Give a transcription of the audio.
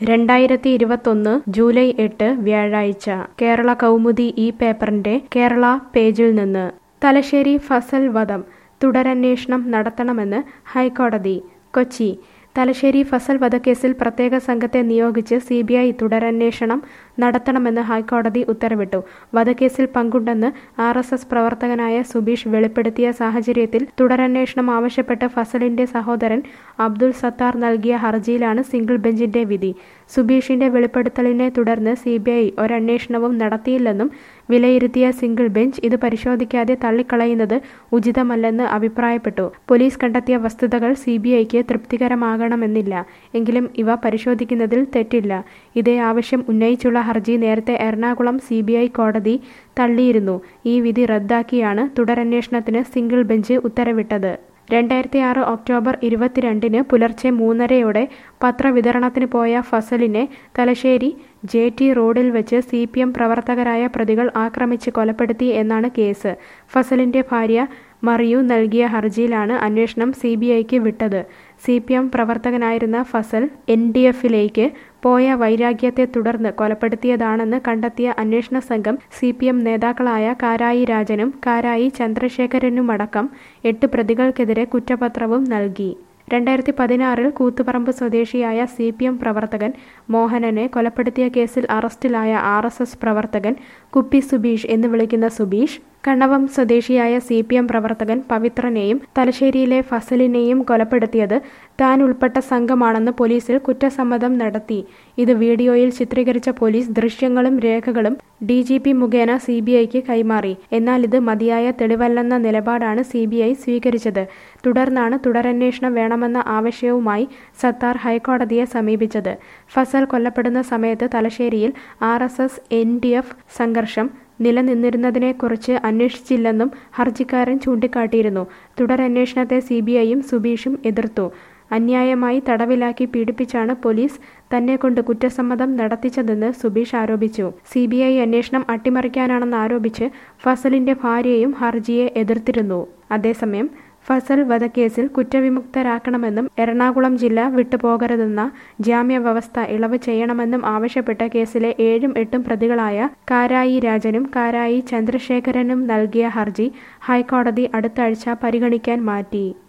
രണ്ടായിരത്തി ഇരുപത്തൊന്ന് ജൂലൈ എട്ട് വ്യാഴാഴ്ച കേരള കൗമുദി ഈ പേപ്പറിന്റെ കേരള പേജിൽ നിന്ന് തലശ്ശേരി ഫസൽ വധം തുടരന്വേഷണം നടത്തണമെന്ന് ഹൈക്കോടതി കൊച്ചി തലശ്ശേരി ഫസൽ വധക്കേസിൽ പ്രത്യേക സംഘത്തെ നിയോഗിച്ച് സി ബി ഐ തുടരന്വേഷണം നടത്തണമെന്ന് ഹൈക്കോടതി ഉത്തരവിട്ടു വധക്കേസിൽ പങ്കുണ്ടെന്ന് ആർ എസ് എസ് പ്രവർത്തകനായ സുബീഷ് വെളിപ്പെടുത്തിയ സാഹചര്യത്തിൽ തുടരന്വേഷണം ആവശ്യപ്പെട്ട് ഫസലിന്റെ സഹോദരൻ അബ്ദുൾ സത്താർ നൽകിയ ഹർജിയിലാണ് സിംഗിൾ ബെഞ്ചിന്റെ വിധി സുബീഷിന്റെ വെളിപ്പെടുത്തലിനെ തുടർന്ന് സി ബി ഐ ഒരന്വേഷണവും നടത്തിയില്ലെന്നും വിലയിരുത്തിയ സിംഗിൾ ബെഞ്ച് ഇത് പരിശോധിക്കാതെ തള്ളിക്കളയുന്നത് ഉചിതമല്ലെന്ന് അഭിപ്രായപ്പെട്ടു പോലീസ് കണ്ടെത്തിയ വസ്തുതകൾ സി ബി ഐക്ക് തൃപ്തികരമാകണമെന്നില്ല എങ്കിലും ഇവ പരിശോധിക്കുന്നതിൽ തെറ്റില്ല ഇതേ ആവശ്യം ഉന്നയിച്ചുള്ള ഹർജി നേരത്തെ എറണാകുളം സി ബി ഐ കോടതി തള്ളിയിരുന്നു ഈ വിധി റദ്ദാക്കിയാണ് തുടരന്വേഷണത്തിന് സിംഗിൾ ബെഞ്ച് ഉത്തരവിട്ടത് രണ്ടായിരത്തി ആറ് ഒക്ടോബർ ഇരുപത്തിരണ്ടിന് പുലർച്ചെ മൂന്നരയോടെ പത്രവിതരണത്തിന് പോയ ഫസലിനെ തലശ്ശേരി ജെ ടി റോഡിൽ വെച്ച് സി പി എം പ്രവർത്തകരായ പ്രതികൾ ആക്രമിച്ച് കൊലപ്പെടുത്തി എന്നാണ് കേസ് ഫസലിന്റെ ഭാര്യ മറിയു നൽകിയ ഹർജിയിലാണ് അന്വേഷണം സി ബി ഐക്ക് വിട്ടത് സി പി എം പ്രവർത്തകനായിരുന്ന ഫസൽ എൻ ഡി എഫിലേക്ക് പോയ വൈരാഗ്യത്തെ തുടർന്ന് കൊലപ്പെടുത്തിയതാണെന്ന് കണ്ടെത്തിയ അന്വേഷണ സംഘം സി പി എം നേതാക്കളായ കാരായി രാജനും കാരായി ചന്ദ്രശേഖരനുമടക്കം എട്ട് പ്രതികൾക്കെതിരെ കുറ്റപത്രവും നൽകി രണ്ടായിരത്തി പതിനാറിൽ കൂത്തുപറമ്പ് സ്വദേശിയായ സി പി എം പ്രവർത്തകൻ മോഹനനെ കൊലപ്പെടുത്തിയ കേസിൽ അറസ്റ്റിലായ ആർ എസ് എസ് പ്രവർത്തകൻ കുപ്പി സുബീഷ് എന്ന് വിളിക്കുന്ന സുബീഷ് കണ്ണവം സ്വദേശിയായ സി പി എം പ്രവർത്തകൻ പവിത്രനെയും തലശ്ശേരിയിലെ ഫസലിനെയും കൊലപ്പെടുത്തിയത് താൻ ഉൾപ്പെട്ട സംഘമാണെന്ന് പോലീസിൽ കുറ്റസമ്മതം നടത്തി ഇത് വീഡിയോയിൽ ചിത്രീകരിച്ച പോലീസ് ദൃശ്യങ്ങളും രേഖകളും ഡി ജി പി മുഖേന സി ബി ഐക്ക് കൈമാറി എന്നാൽ ഇത് മതിയായ തെളിവല്ലെന്ന നിലപാടാണ് സി ബി ഐ സ്വീകരിച്ചത് തുടർന്നാണ് തുടരന്വേഷണം വേണമെന്ന ആവശ്യവുമായി സത്താർ ഹൈക്കോടതിയെ സമീപിച്ചത് ഫസൽ കൊല്ലപ്പെടുന്ന സമയത്ത് തലശ്ശേരിയിൽ R S S N D F സംഘർഷം നിലനിന്നിരുന്നതിനെക്കുറിച്ച് അന്വേഷിച്ചില്ലെന്നും ഹർജിക്കാരൻ ചൂണ്ടിക്കാട്ടിയിരുന്നു തുടരന്വേഷണത്തെ സി ബി ഐയും സുബീഷും എതിർത്തു അന്യായമായി തടവിലാക്കി പീഡിപ്പിച്ചാണ് പോലീസ് തന്നെ കൊണ്ട് കുറ്റസമ്മതം നടത്തിച്ചതെന്ന് സുബീഷ് ആരോപിച്ചു സി ബി ഐ അന്വേഷണം അട്ടിമറിക്കാനാണെന്ന് ആരോപിച്ച് ഫസലിന്റെ ഭാര്യയും ഹർജിയെ എതിർത്തിരുന്നു അതേസമയം ഫസൽ വധക്കേസിൽ കുറ്റവിമുക്തരാക്കണമെന്നും എറണാകുളം ജില്ല വിട്ടുപോകരുതെന്ന ജാമ്യവ്യവസ്ഥ ഇളവ് ചെയ്യണമെന്നും ആവശ്യപ്പെട്ട കേസിലെ ഏഴും എട്ടും പ്രതികളായ കാരായി രാജനും കാരായി ചന്ദ്രശേഖരനും നൽകിയ ഹർജി ഹൈക്കോടതി അടുത്ത ആഴ്ച പരിഗണിക്കാൻ മാറ്റി